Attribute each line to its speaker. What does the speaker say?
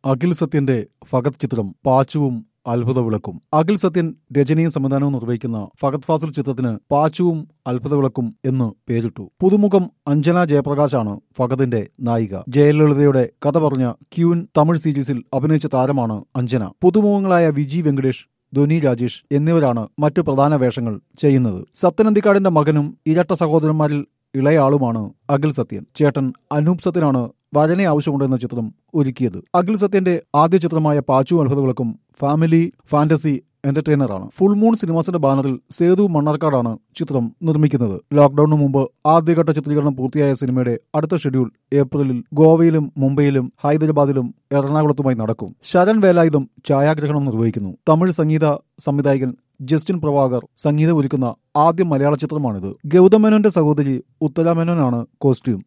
Speaker 1: അഖിൽ സത്യന്റെ ഫഗത് ചിത്രം പാച്ചുവും അത്ഭുത വിളക്കും അഖിൽ സത്യൻ രചനയും സംവിധാനവും നിർവഹിക്കുന്ന ഫഗത് ഫാസിൽ ചിത്രത്തിന് പാച്ചുവും അത്ഭുത വിളക്കും എന്ന് പേരിട്ടു പുതുമുഖം അഞ്ജന ജയപ്രകാശാണ് ഫഗതിന്റെ നായിക ജയലളിതയുടെ കഥ പറഞ്ഞ ക്യൂൻ തമിഴ് സീരീസിൽ അഭിനയിച്ച താരമാണ് അഞ്ജന പുതുമുഖങ്ങളായ വിജി വെങ്കടേഷ് ധോനി രാജേഷ് എന്നിവരാണ് മറ്റു പ്രധാന വേഷങ്ങൾ ചെയ്യുന്നത് സത്യനന്ദിക്കാടിന്റെ മകനും ഇരട്ട സഹോദരന്മാരിൽ ഇളയാളുമാണ് അഖിൽ സത്യൻ ചേട്ടൻ അനൂപ് സത്യനാണ് വരനെ ആവശ്യമുണ്ടെന്ന ചിത്രം ഒരുക്കിയത് അഖിൽ സത്യന്റെ ആദ്യ ചിത്രമായ പാച്ചു അത്ഭുതവിളക്കും ഫാമിലി ഫാന്റസി എന്റർടൈനറാണ് ഫുൾ മൂൺ സിനിമാസിന്റെ ബാനറിൽ സേതു മണ്ണാർക്കാടാണ് ചിത്രം നിർമ്മിക്കുന്നത് ലോക്ഡൌണിന് മുമ്പ് ആദ്യഘട്ട ചിത്രീകരണം പൂർത്തിയായ സിനിമയുടെ അടുത്ത ഷെഡ്യൂൾ ഏപ്രിലിൽ ഗോവയിലും മുംബൈയിലും ഹൈദരാബാദിലും എറണാകുളത്തുമായി നടക്കും ശരൺ വേലായുധം ഛായാഗ്രഹണം നിർവഹിക്കുന്നു തമിഴ് സംഗീത സംവിധായകൻ ജസ്റ്റിൻ പ്രഭാകർ സംഗീതം ഒരുക്കുന്ന ആദ്യ മലയാള ചിത്രമാണിത് ഗൗതം മേനോന്റെ സഹോദരി ഉത്തര മേനോനാണ് കോസ്റ്റ്യൂം